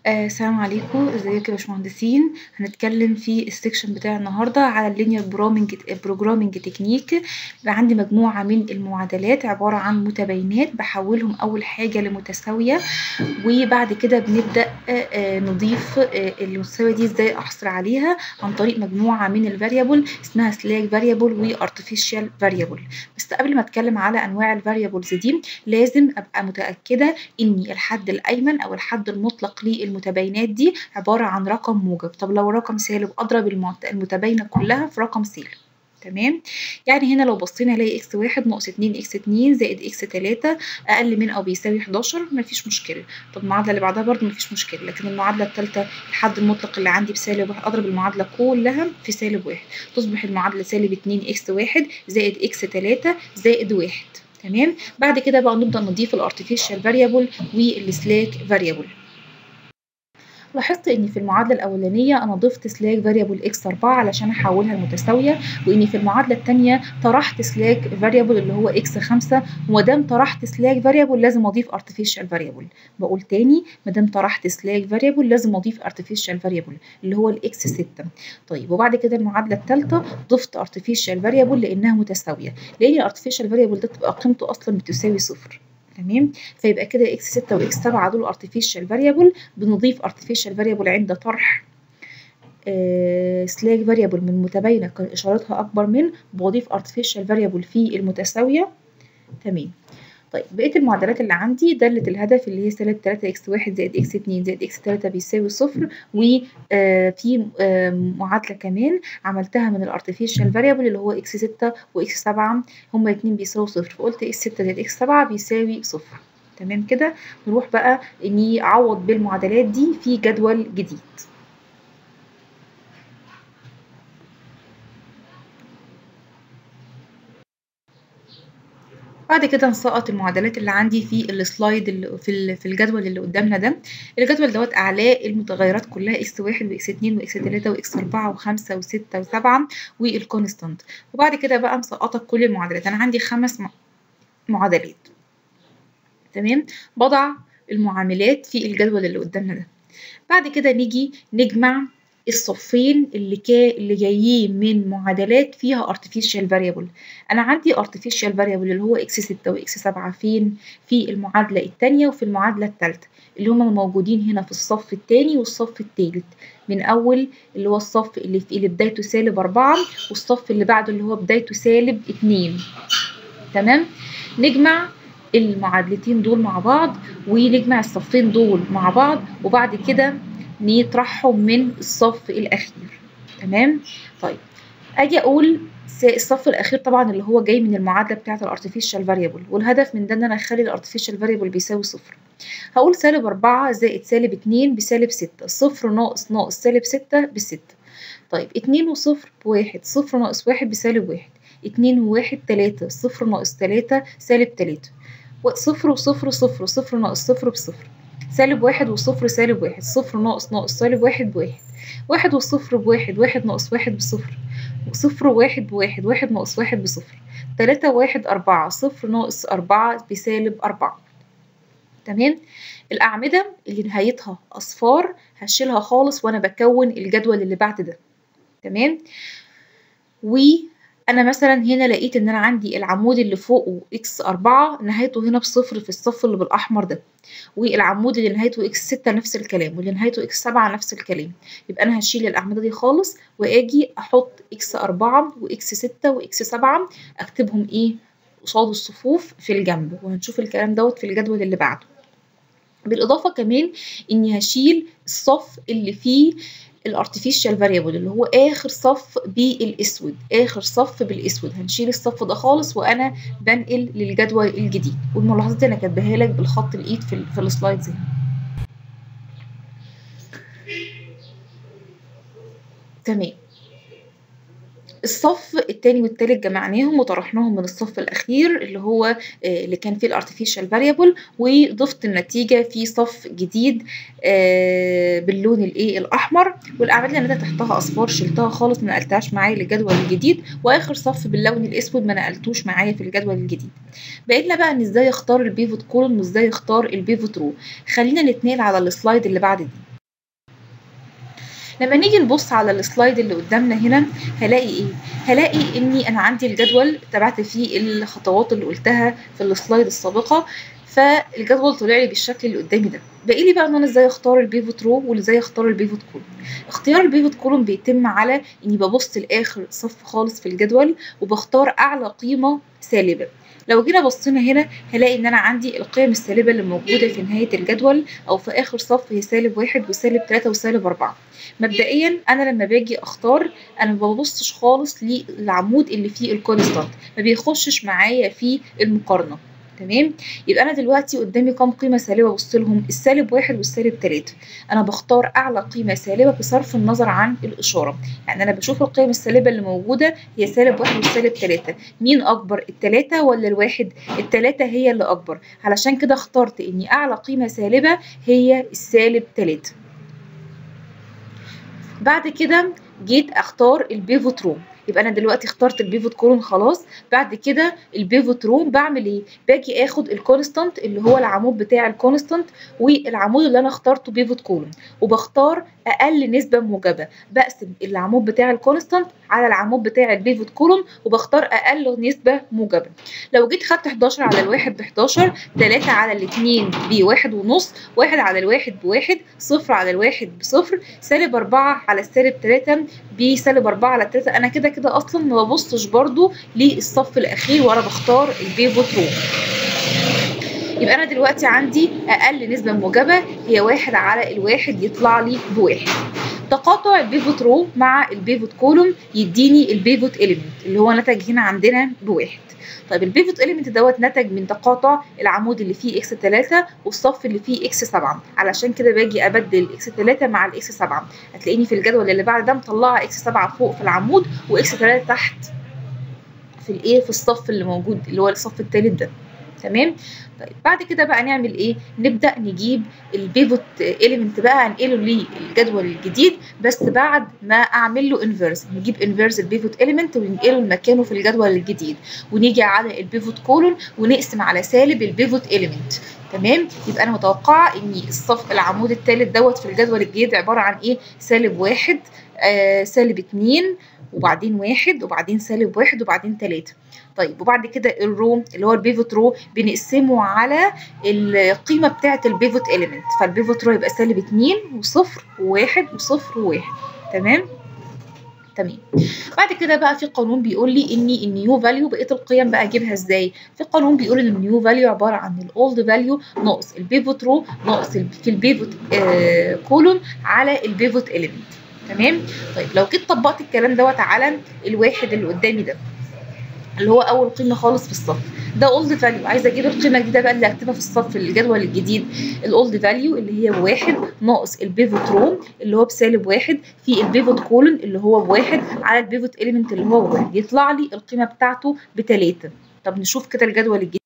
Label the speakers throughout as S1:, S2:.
S1: آه، السلام عليكم ازيكم يا باشمهندسين هنتكلم في السكشن بتاع النهارده على اللينير بروجرامينج بروجرامينج تكنيك يبقى عندي مجموعه من المعادلات عباره عن متباينات بحولهم اول حاجه لمتساويه وبعد كده بنبدا آه، آه، نضيف آه، المتساويه دي ازاي احصل عليها عن طريق مجموعه من الفاريبل اسمها سلاك فاريبل وارتفيشال فاريبل بس قبل ما اتكلم على انواع الفاريبلز دي لازم ابقى متاكده ان الحد الايمن او الحد المطلق للمتباينات دي عباره عن رقم موجب طب لو رقم سالب اضرب المعت- المتباينه كلها في رقم سالب تمام يعني هنا لو بصينا هلاقي اكس واحد ناقص اتنين اكس اتنين زائد اكس تلاتة اقل من او بيساوي 11 مفيش مشكله طب المعادله اللي بعدها برضو مفيش مشكله لكن المعادله الثالثه الحد المطلق اللي عندي بسالب واحد اضرب المعادله كلها في سالب واحد تصبح المعادله سالب اتنين اكس واحد زائد اكس تلاتة زائد واحد تمام بعد كده بقى نبدا نضيف الارتفيشال فاريبل والسلاك فاريبل لاحظت ان في المعادله الاولانيه انا ضفت سلاك فاريبل اكس 4 علشان احولها لمتساويه واني في المعادله الثانيه طرحت سلاك فاريبل اللي هو اكس 5 وما دام طرحت سلاك فاريبل لازم اضيف ارتفيشال فاريبل بقول تاني ما دام طرحت سلاك فاريبل لازم اضيف ارتفيشال فاريبل اللي هو الاكس 6 طيب وبعد كده المعادله الثالثه ضفت ارتفيشال فاريبل لانها متساويه لان الارتفيشال فاريبل ده تبقى قيمته اصلا بتساوي صفر تمام فيبقى كده اكس 6 واكس 7 دول ارتفيشال فاريبل بنضيف ارتفيشال فاريبل عند طرح سلاك فاريبل من متباينه كان اشارتها اكبر من بضيف ارتفيشال فاريبل في المتساويه تمام طيب بقيه المعادلات اللي عندي داله الهدف اللي هي سالب 3 اكس 1 زائد اكس 2 زائد اكس 3 بيساوي صفر وفي معادله كمان عملتها من الارتفيشال فاريبل اللي هو اكس 6 واكس 7 هما الاثنين بيساوي صفر فقلت اكس 6 زائد اكس 7 بيساوي صفر تمام كده نروح بقى اني اعوض بالمعادلات دي في جدول جديد بعد كده نسقط المعادلات اللي عندي في السلايد اللي في ال- في الجدول اللي قدامنا ده الجدول دوت اعلاه المتغيرات كلها اكس واحد واكس اتنين واكس تلاته واكس اربعه وخمسه وسته وسبعه والكونستانت وبعد كده بقى مسقطه كل المعادلات انا عندي خمس م- معادلات تمام بضع المعاملات في الجدول اللي قدامنا ده بعد كده نيجي نجمع الصفين اللي كا اللي جايين من معادلات فيها artificial variable انا عندي artificial variable اللي هو اكس 6 واكس 7 فين في المعادله الثانيه وفي المعادله الثالثه اللي هما موجودين هنا في الصف الثاني والصف الثالث من اول اللي هو الصف اللي في اللي بدايته سالب 4 والصف اللي بعده اللي هو بدايته سالب 2 تمام نجمع المعادلتين دول مع بعض ونجمع الصفين دول مع بعض وبعد كده نطرحهم من الصف الأخير تمام طيب أجي أقول س- الصف الأخير طبعا اللي هو جاي من المعادلة بتاعة الارتفيشال فاريبل والهدف من ده إن أنا أخلي الارتفيشال فاريبل بيساوي صفر هقول سالب أربعة زائد سالب اتنين بسالب ستة صفر ناقص ناقص سالب ستة بستة طيب اتنين وصفر بواحد صفر ناقص واحد بسالب واحد اتنين وواحد تلاتة صفر ناقص تلاتة سالب تلاتة صفر وصفر صفر صفر ناقص صفر بصفر سالب واحد وصفر سالب واحد صفر ناقص ناقص سالب واحد بواحد واحد وصفر بواحد واحد ناقص واحد بصفر صفر واحد بواحد واحد ناقص واحد بصفر تلاتة واحد أربعة صفر ناقص أربعة بسالب أربعة تمام الأعمدة اللي نهايتها أصفار هشيلها خالص وأنا بكون الجدول اللي بعد ده تمام وأنا مثلا هنا لقيت إن أنا عندي العمود اللي فوقه إكس أربعة نهايته هنا بصفر في الصف اللي بالأحمر ده والعمود اللي نهايته اكس 6 نفس الكلام واللي نهايته اكس 7 نفس الكلام يبقى انا هشيل الاعمده دي خالص واجي احط اكس 4 واكس 6 واكس 7 اكتبهم ايه قصاد الصفوف في الجنب وهنشوف الكلام دوت في الجدول اللي بعده بالاضافه كمان اني هشيل الصف اللي فيه الارتفيشال فاريبل اللي هو اخر صف بالاسود اخر صف بالاسود هنشيل الصف ده خالص وانا بنقل للجدول الجديد والملاحظات دي انا كاتباها لك بالخط الايد في, ال- في السلايدز هنا تمام الصف التاني والتالت جمعناهم وطرحناهم من الصف الأخير اللي هو آه، اللي كان فيه الارتفيشال فاريبل وضفت النتيجة في صف جديد آه، باللون الايه الأحمر والأعمال اللي أنا تحتها أصفار شلتها خالص ما نقلتهاش معايا للجدول الجديد وآخر صف باللون الأسود ما نقلتوش معايا في الجدول الجديد بقيت لنا بقى إن إزاي أختار البيفوت كولوم وإزاي أختار البيفوت رو خلينا نتنقل على السلايد اللي بعد دي لما نيجي نبص على السلايد اللي قدامنا هنا هلاقي ايه هلاقي اني انا عندي الجدول اتبعت فيه الخطوات اللي قلتها في السلايد السابقه فالجدول طلع لي بالشكل اللي قدامي ده باقي لي بقى ان انا ازاي اختار البيفوت رو وازاي اختار البيفوت كولوم اختيار البيفوت كولوم بيتم على اني ببص لاخر صف خالص في الجدول وبختار اعلى قيمه سالبه لو جينا بصينا هنا هلاقي ان انا عندي القيم السالبه اللي موجوده في نهايه الجدول او في اخر صف هي سالب واحد وسالب تلاتة وسالب أربعة مبدئيا انا لما باجي اختار انا ما ببصش خالص للعمود اللي فيه الكونستانت ما بيخشش معايا في المقارنه تمام يبقى انا دلوقتي قدامي كام قيمه سالبه ابص لهم السالب واحد والسالب تلاتة انا بختار اعلى قيمه سالبه بصرف النظر عن الاشاره يعني انا بشوف القيم السالبه اللي موجوده هي سالب واحد والسالب تلاتة مين اكبر التلاتة ولا الواحد التلاتة هي اللي اكبر علشان كده اخترت اني اعلى قيمه سالبه هي السالب تلاتة بعد كده جيت اختار البيفوت روم يبقى انا دلوقتي اخترت البيفوت كولون خلاص بعد كده البيفوت روم بعمل ايه باجي اخد الكونستانت اللي هو العمود بتاع الكونستانت والعمود اللي انا اخترته بيفوت كولون وبختار اقل نسبه موجبه بقسم العمود بتاع الكونستانت على العمود بتاع البيفوت كولون وبختار اقل نسبه موجبه لو جيت خدت 11 على الواحد ب 11 3 على الاثنين بواحد ونص واحد على الواحد بواحد صفر على الواحد بصفر سالب 4 على السالب 3 بسالب 4 على 3 انا كده كده اصلا ما ببصش برضو للصف الاخير وانا بختار البيفوت روم يبقى انا دلوقتي عندي اقل نسبه موجبه هي واحد على الواحد يطلع لي بواحد تقاطع البيفوت رو مع البيفوت كولوم يديني البيفوت اليمنت اللي هو نتج هنا عندنا بواحد طيب البيفوت اليمنت دوت نتج من تقاطع العمود اللي فيه اكس 3 والصف اللي فيه اكس 7 علشان كده باجي ابدل اكس 3 مع الاكس 7 هتلاقيني في الجدول اللي بعد ده مطلعه اكس 7 فوق في العمود واكس 3 تحت في الايه في الصف اللي موجود اللي هو الصف الثالث ده تمام طيب بعد كده بقى نعمل ايه نبدا نجيب البيفوت اليمنت بقى انقله للجدول الجديد بس بعد ما اعمل له انفيرس نجيب انفيرس البيفوت اليمنت وننقله لمكانه في الجدول الجديد ونيجي على البيفوت كولون ونقسم على سالب البيفوت اليمنت تمام يبقى انا متوقعه ان الصف العمود الثالث دوت في الجدول الجديد عباره عن ايه سالب واحد آه سالب اتنين وبعدين واحد وبعدين سالب واحد وبعدين تلاتة طيب وبعد كده الرو اللي هو البيفوت رو بنقسمه على القيمة بتاعة البيفوت إليمنت فالبيفوت رو يبقى سالب اتنين وصفر وواحد وصفر وواحد تمام تمام بعد كده بقى في قانون بيقول لي ان النيو فاليو بقيه القيم بقى اجيبها ازاي في قانون بيقول ان النيو فاليو عباره عن الاولد فاليو ناقص البيفوت رو ناقص في البيفوت آه كولون على البيفوت اليمنت تمام طيب لو جيت طبقت الكلام دوت على الواحد اللي قدامي ده اللي هو اول قيمه خالص في الصف ده اولد فاليو عايزه اجيب القيمه الجديده بقى اللي هكتبها في الصف الجدول الجديد الاولد فاليو اللي هي بواحد ناقص البيفوت روم اللي هو بسالب واحد في البيفوت كولون اللي هو بواحد على البيفوت اليمنت اللي هو بواحد يطلع لي القيمه بتاعته بتلاته طب نشوف كده الجدول الجديد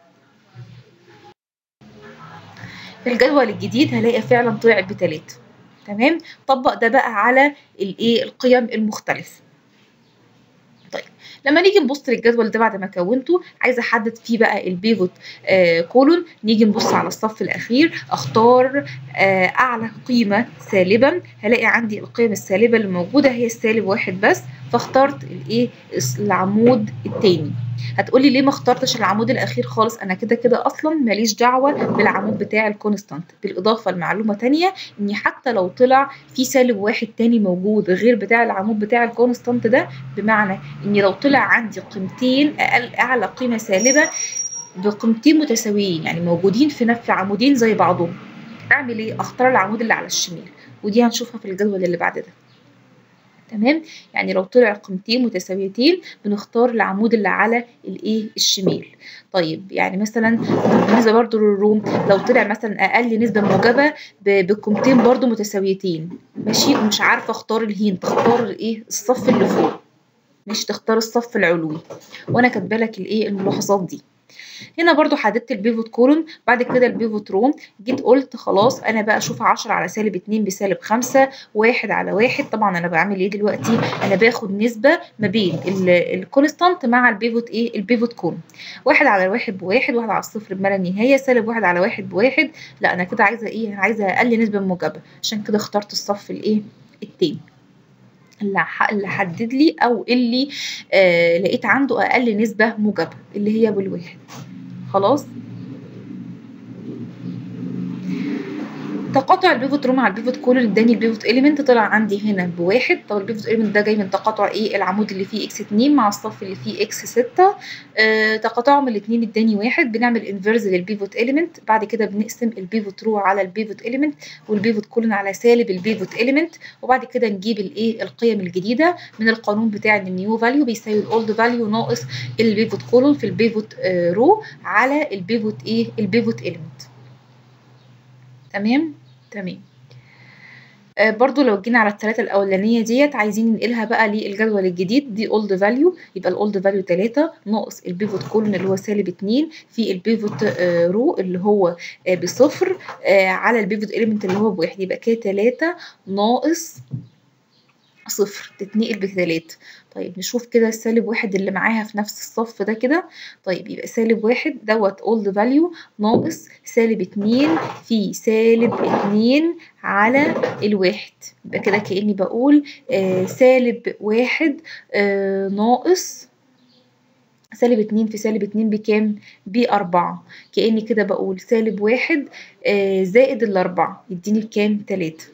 S1: في الجدول الجديد هلاقي فعلا طلع بتلاته تمام طبق ده بقى على الايه القيم المختلفه طيب لما نيجي نبص للجدول ده بعد ما كونته عايزه احدد فيه بقى البيفوت آه كولون نيجي نبص على الصف الاخير اختار آه اعلى قيمه سالبا هلاقي عندي القيم السالبه اللي موجوده هي السالب واحد بس فاخترت الايه العمود الثاني هتقولي ليه ما اخترتش العمود الاخير خالص انا كده كده اصلا ماليش دعوه بالعمود بتاع الكونستانت بالاضافه لمعلومه تانية اني حتى لو طلع في سالب واحد تاني موجود غير بتاع العمود بتاع الكونستانت ده بمعنى اني لو طلع عندي قيمتين اقل اعلى قيمه سالبه بقيمتين متساويين يعني موجودين في نفس عمودين زي بعضهم اعمل ايه اختار العمود اللي على الشمال ودي هنشوفها في الجدول اللي بعد ده تمام يعني لو طلع قيمتين متساويتين بنختار العمود اللي على الايه الشمال طيب يعني مثلا بالنسبه برضو للروم لو طلع مثلا اقل نسبه موجبه بقيمتين برضو متساويتين ماشي ومش عارفه اختار الهين تختار الايه الصف اللي فوق مش تختار الصف العلوي وانا كاتبه لك الايه الملاحظات دي هنا برضو حددت البيفوت كولون بعد كده البيفوت روم جيت قلت خلاص انا بقى اشوف 10 على سالب 2 بسالب 5 واحد على واحد طبعا انا بعمل ايه دلوقتي انا باخد نسبه ما بين الكونستانت مع البيفوت ايه البيفوت كولون واحد على الواحد بواحد واحد على الصفر بما لا نهايه سالب واحد على واحد بواحد لا انا كده عايزه ايه انا عايزه اقل نسبه موجبه عشان كده اخترت الصف الايه التاني اللي حدد لي او اللي آه لقيت عنده اقل نسبه موجبه اللي هي بالواحد خلاص تقاطع البيفوت رو مع البيفوت كولون اداني البيفوت اليمنت طلع عندي هنا بواحد طب البيفوت اليمنت ده جاي من تقاطع ايه العمود اللي فيه اكس 2 مع الصف اللي فيه اكس 6 آه تقاطعهم الاثنين اداني واحد بنعمل انفرز للبيفوت اليمنت بعد كده بنقسم البيفوت رو على البيفوت اليمنت والبيفوت كولون على سالب البيفوت اليمنت وبعد كده نجيب الايه القيم الجديده من القانون بتاع ان النيو فاليو بيساوي الاولد فاليو ناقص البيفوت كولون في البيفوت آه رو على البيفوت ايه البيفوت اليمنت تمام تمام آه برضو لو جينا على الثلاثة الأولانية ديت عايزين ننقلها بقى للجدول الجديد دي اولد فاليو يبقى الاولد فاليو 3 ناقص البيفوت كولون اللي هو سالب 2 في البيفوت آه رو اللي هو آه بصفر آه على البيفوت اليمنت اللي هو بواحد يبقى كده 3 ناقص صفر تتنقل بتلاتة طيب نشوف كده السالب واحد اللي معاها في نفس الصف ده كده طيب يبقى سالب واحد دوت اولد فاليو ناقص سالب اتنين في سالب اتنين على الواحد يبقى كده كأني بقول آه سالب واحد آه ناقص سالب اتنين في سالب اتنين بكام؟ بأربعة كأني كده بقول سالب واحد آه زائد الأربعة يديني بكام؟ تلاتة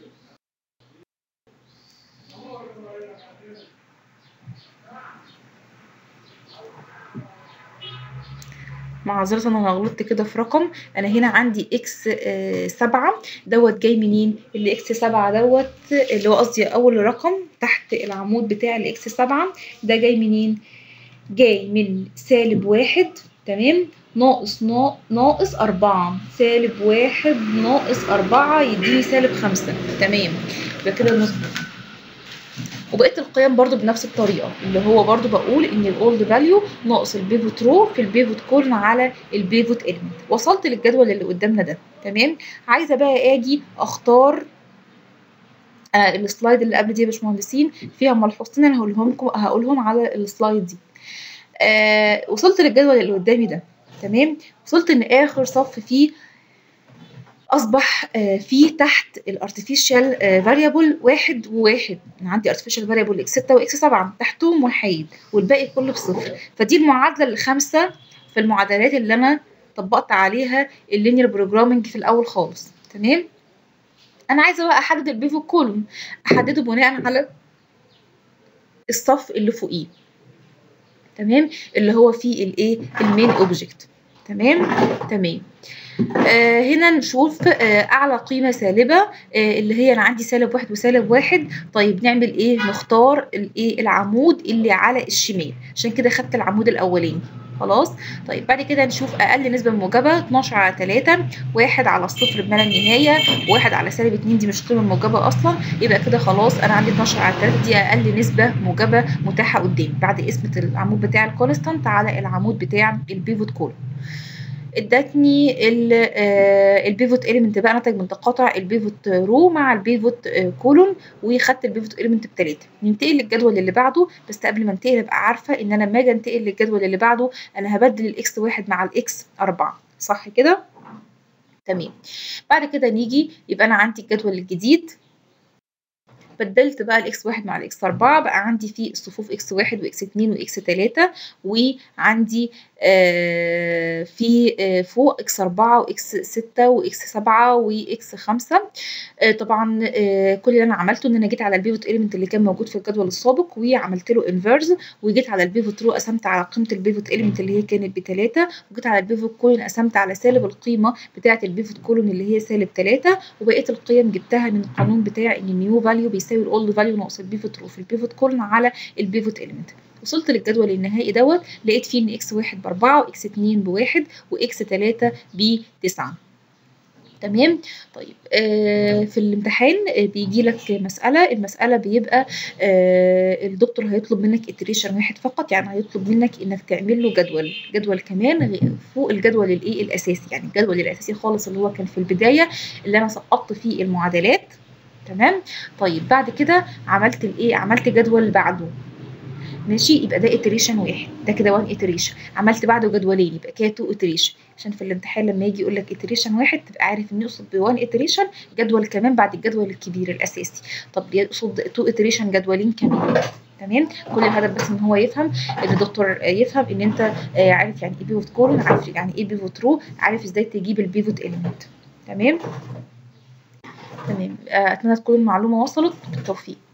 S1: معذرة انا غلطت كده في رقم انا هنا عندي اكس آه سبعة دوت جاي منين اللي اكس سبعة دوت اللي هو قصدي اول رقم تحت العمود بتاع الاكس سبعة ده جاي منين جاي من سالب واحد تمام ناقص ناقص أربعة سالب واحد ناقص أربعة يديني سالب خمسة تمام يبقى كده مظبوط وبقيه القيم برضو بنفس الطريقه اللي هو برضو بقول ان الاولد فاليو ناقص البيفوت رو في البيفوت كولن على البيفوت اليمنت وصلت للجدول اللي قدامنا ده تمام عايزه بقى اجي اختار آه السلايد اللي قبل دي يا باشمهندسين فيها ملحوظتين انا هقولهم لكم هقولهم على السلايد دي آه وصلت للجدول اللي قدامي ده تمام وصلت ان اخر صف فيه اصبح في تحت الارتفيشال فاريبل واحد وواحد انا عندي ارتفيشال فاريبل اكس 6 واكس 7 تحتهم وحيد والباقي كله بصفر فدي المعادله الخامسه في المعادلات اللي انا طبقت عليها اللينير بروجرامنج في الاول خالص تمام انا عايزه بقى احدد البيفوت كولوم احدده بناء على الصف اللي فوقيه تمام اللي هو فيه الايه المين اوبجكت تمام تمام آه هنا نشوف آه اعلى قيمه سالبه آه اللي هي انا عندي سالب واحد وسالب واحد طيب نعمل ايه نختار الايه العمود اللي على الشمال عشان كده خدت العمود الاولاني خلاص طيب بعد كده نشوف اقل نسبه موجبه 12 على 3 واحد على الصفر بما لا نهايه واحد على سالب 2 دي مش قيمه موجبه اصلا يبقى كده خلاص انا عندي 12 على 3 دي اقل نسبه موجبه متاحه قدامي بعد قسمه العمود بتاع الكونستانت على العمود بتاع البيفوت كولوم ادتني البيفوت اليمنت بقى نتج من تقاطع البيفوت رو مع البيفوت كولون وخدت البيفوت اليمنت بتلاته ننتقل للجدول اللي بعده بس قبل ما انتقل ابقى عارفه ان انا لما اجي انتقل للجدول اللي بعده انا هبدل الاكس واحد مع الاكس اربعه صح كده؟ تمام بعد كده نيجي يبقى انا عندي الجدول الجديد بدلت بقى الاكس واحد مع الاكس أربعة بقى عندي في الصفوف اكس واحد واكس اتنين واكس تلاتة وعندي آه في آه فوق اكس أربعة واكس ستة واكس سبعة واكس خمسة آه طبعا آه كل اللي انا عملته ان انا جيت على البيفوت اليمنت اللي كان موجود في الجدول السابق وعملت له انفيرز وجيت على البيفوت رو قسمت على قيمة البيفوت اليمنت اللي هي كانت بتلاتة وجيت على البيفوت كولون قسمت على سالب القيمة بتاعة البيفوت كولون اللي هي سالب تلاتة وبقية القيم جبتها من القانون بتاع ان النيو فاليو بيساوي الاولد فاليو ناقص البيفوت رو في البيفوت كولون على البيفوت اليمنت وصلت للجدول النهائي دوت لقيت فيه ان اكس واحد باربعة واكس اتنين بواحد واكس تلاتة بتسعة تمام طيب آه في الامتحان آه بيجي لك مسألة المسألة بيبقى آه الدكتور هيطلب منك اتريشن واحد فقط يعني هيطلب منك انك تعمل له جدول جدول كمان فوق الجدول الايه الاساسي يعني الجدول الاساسي خالص اللي هو كان في البداية اللي انا سقطت فيه المعادلات تمام طيب بعد كده عملت الايه عملت جدول بعده ماشي يبقى ده اتريشن واحد ده كده 1 اتريشن عملت بعده جدولين يبقى كده 2 اتريشن عشان في الامتحان لما يجي يقول لك iteration واحد تبقى عارف ان يقصد ب 1 iteration جدول كمان بعد الجدول الكبير الاساسي طب يقصد 2 iteration جدولين كمان تمام كل الهدف بس ان هو يفهم ان الدكتور يفهم ان انت آه، عارف يعني ايه بيفوت كولون عارف يعني ايه بيفوت رو عارف ازاي تجيب البيفوت اليمنت تمام تمام آه، اتمنى تكون المعلومه وصلت بالتوفيق